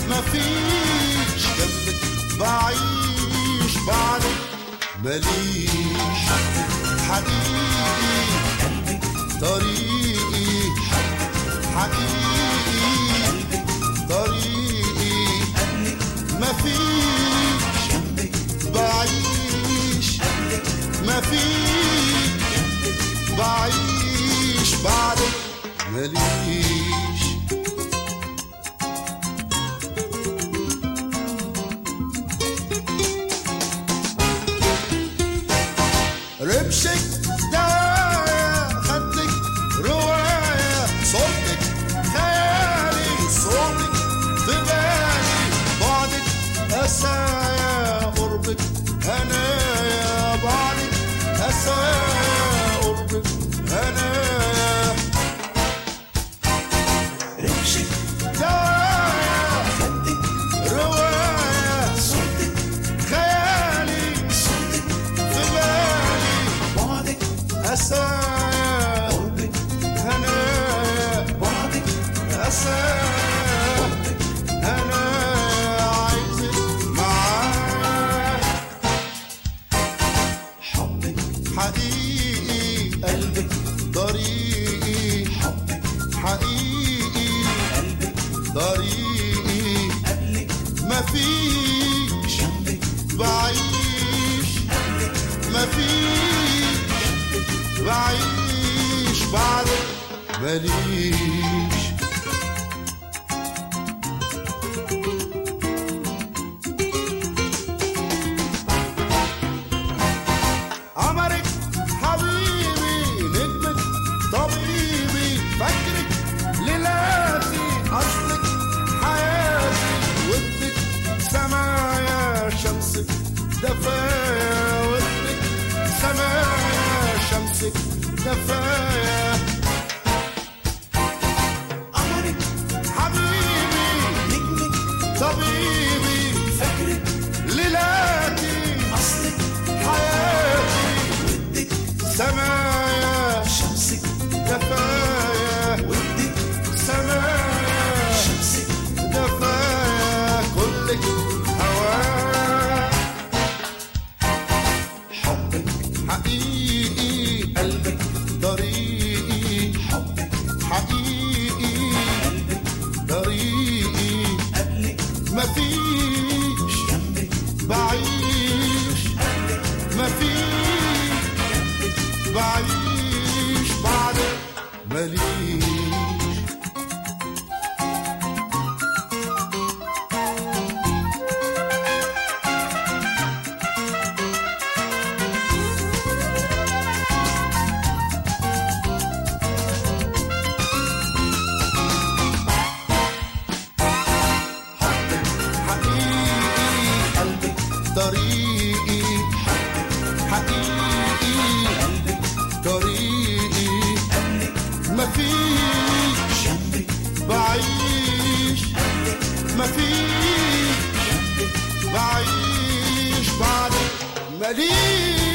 مفيش جنبك بعيش بعدك ماليش حقيقي طريقي حقيقي طريقي مفيش بعيش مفيش بعيش بعدك ماليش رمشك دوايا خدك رواية صوتك خيالي صوتك في بالي بعدك أسايا قربك هنايا بعدك أسايا قربك هنايا رمشك دوايا خدك رواية صوتك خيالي صوتك في بالي بعدك أسايا قربك هنايا بعدك أسايا أنا عايزك معايا حبك حقيقي قلبك طريقي حبك حقيقي قلبك طريقي قبلك مفيش جنبك بعيش قبلك مفيش بعيش بعدك ماليش عمرك حبيبي نجمك طبيبي فكرك ليلاتي اصلك حياتي ودك سمايا شمسك دفايا ودك سمايا شمسك دفايا قمرك حبيبي نجمك طبيبي فكرك ليلاتي أصلك حياتي ودك سمايا شمسك دفايا ودك سمايا شمسك دفايا كلك هوايا حبك حقيقي قلبك طريقي حبك حقيقي قلبك طريقي قبلك مفيش جنبك بعيش قبلك مفيش بعيش بعدك ماليش حقيقي قلبك طريقي حقيقي قلبك طريقي قبلك مفيش جنبك بعيش قبلك مفيش جنبك بعيش بعدك ماليش